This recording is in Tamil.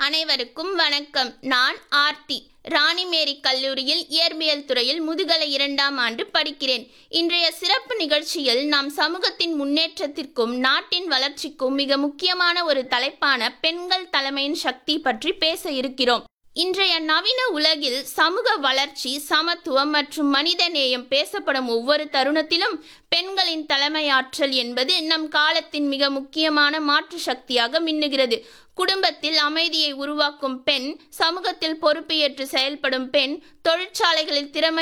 அனைவருக்கும் வணக்கம் நான் ஆர்த்தி ராணிமேரி கல்லூரியில் இயற்பியல் துறையில் முதுகலை இரண்டாம் ஆண்டு படிக்கிறேன் இன்றைய சிறப்பு நிகழ்ச்சியில் நாம் சமூகத்தின் முன்னேற்றத்திற்கும் நாட்டின் வளர்ச்சிக்கும் மிக முக்கியமான ஒரு தலைப்பான பெண்கள் தலைமையின் சக்தி பற்றி பேச இருக்கிறோம் இன்றைய நவீன உலகில் சமூக வளர்ச்சி சமத்துவம் மற்றும் மனித நேயம் பேசப்படும் ஒவ்வொரு தருணத்திலும் பெண்களின் தலைமையாற்றல் என்பது நம் காலத்தின் மிக முக்கியமான மாற்று சக்தியாக மின்னுகிறது குடும்பத்தில் அமைதியை உருவாக்கும் பெண் சமூகத்தில் பொறுப்பு ஏற்று செயல்படும் பெண் தொழிற்சாலைகளில் திறமை